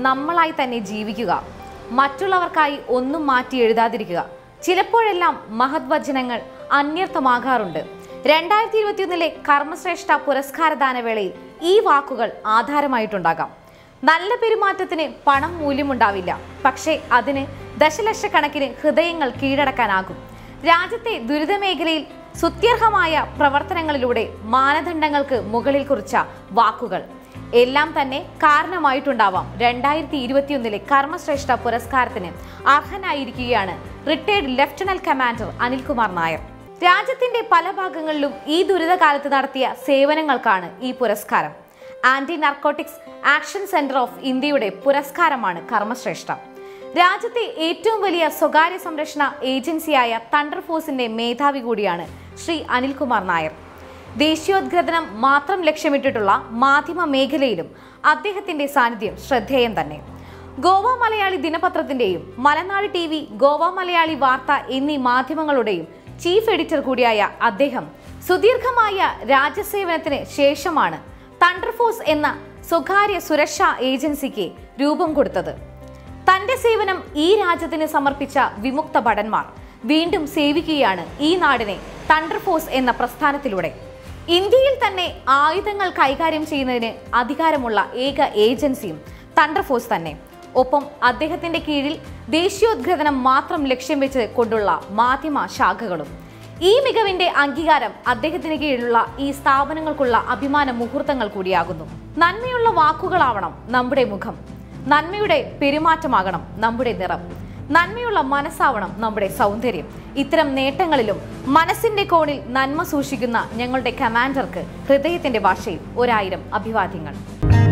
നമ്മളായി തന്നെ ജീവിക്കുക മറ്റുള്ളവർക്കായി ഒന്നും മാറ്റി എഴുതാതിരിക്കുക ചിലപ്പോഴെല്ലാം മഹത് വചനങ്ങൾ അന്യർത്ഥമാകാറുണ്ട് രണ്ടായിരത്തി ഇരുപത്തിയൊന്നിലെ കർമ്മശ്രേഷ്ഠ പുരസ്കാരദാന വേളയിൽ ഈ വാക്കുകൾ ആധാരമായിട്ടുണ്ടാകാം നല്ല പെരുമാറ്റത്തിന് പണം മൂല്യമുണ്ടാവില്ല പക്ഷേ അതിന് ദശലക്ഷക്കണക്കിന് ഹൃദയങ്ങൾ കീഴടക്കാനാകും രാജ്യത്തെ ദുരിതമേഖലയിൽ സുത്യർഹമായ പ്രവർത്തനങ്ങളിലൂടെ മാനദണ്ഡങ്ങൾക്ക് മുകളിൽ കുറിച്ച വാക്കുകൾ എല്ലാം തന്നെ കാരണമായിട്ടുണ്ടാവാം രണ്ടായിരത്തി ഇരുപത്തിയൊന്നിലെ കർമ്മശ്രേഷ്ഠ പുരസ്കാരത്തിന് അർഹനായിരിക്കുകയാണ് retired lieutenant commander Anilkumar Nair രാജ്യത്തിന്റെ പല ഭാഗങ്ങളിലും ഈ ദുരിതകാലത്ത് നടത്തിയ സേവനങ്ങൾക്കാണ് ഈ പുരസ്കാരം anti narcotics action centre of ഇന്ത്യയുടെ പുരസ്കാരമാണ് കർമ്മശ്രേഷ്ഠ രാജ്യത്തെ ഏറ്റവും വലിയ സ്വകാര്യ സംരക്ഷണ ഏജൻസിയായ തണ്ടർ ഫോഴ്സിന്റെ മേധാവി കൂടിയാണ് ശ്രീ അനിൽകുമാർ നായർ ദേശീയോദ്ഗ്രഥനം മാത്രം ലക്ഷ്യമിട്ടിട്ടുള്ള മാധ്യമ മേഖലയിലും അദ്ദേഹത്തിന്റെ സാന്നിധ്യം ശ്രദ്ധേയം തന്നെ ഗോവ മലയാളി ദിനപത്രത്തിന്റെയും മലനാട് ടി വി ഗോവ മലയാളി വാർത്ത എന്നീ മാധ്യമങ്ങളുടെയും ചീഫ് എഡിറ്റർ കൂടിയായ അദ്ദേഹം സുദീർഘമായ രാജ്യസേവനത്തിന് ശേഷമാണ് തണ്ടർ ഫോഴ്സ് എന്ന സ്വകാര്യ സുരക്ഷാ ഏജൻസിക്ക് രൂപം കൊടുത്തത് തന്റെ സേവനം ഈ രാജ്യത്തിന് സമർപ്പിച്ച വിമുക്ത ഭടന്മാർ വീണ്ടും സേവിക്കുകയാണ് ഈ നാടിനെ തണ്ടർ ഫോഴ്സ് എന്ന പ്രസ്ഥാനത്തിലൂടെ ഇന്ത്യയിൽ തന്നെ ആയുധങ്ങൾ കൈകാര്യം ചെയ്യുന്നതിന് അധികാരമുള്ള ഏക ഏജൻസിയും തണ്ടർ ഫോഴ്സ് തന്നെ ഒപ്പം അദ്ദേഹത്തിന്റെ കീഴിൽ ദേശീയോദ്ഗ്രഥനം മാത്രം ലക്ഷ്യം വെച്ച് കൊണ്ടുള്ള മാധ്യമ ശാഖകളും ഈ മികവിന്റെ അംഗീകാരം അദ്ദേഹത്തിന് കീഴിലുള്ള ഈ സ്ഥാപനങ്ങൾക്കുള്ള അഭിമാന മുഹൂർത്തങ്ങൾ കൂടിയാകുന്നു നന്മയുള്ള വാക്കുകളാവണം നമ്മുടെ മുഖം നന്മയുടെ പെരുമാറ്റമാകണം നമ്മുടെ നിറം നന്മയുള്ള മനസ്സാവണം നമ്മുടെ സൗന്ദര്യം ഇത്തരം നേട്ടങ്ങളിലും മനസ്സിന്റെ കോണിൽ നന്മ സൂക്ഷിക്കുന്ന ഞങ്ങളുടെ കമാൻഡർക്ക് ഹൃദയത്തിന്റെ ഭാഷയിൽ ഒരായിരം അഭിവാദ്യങ്ങൾ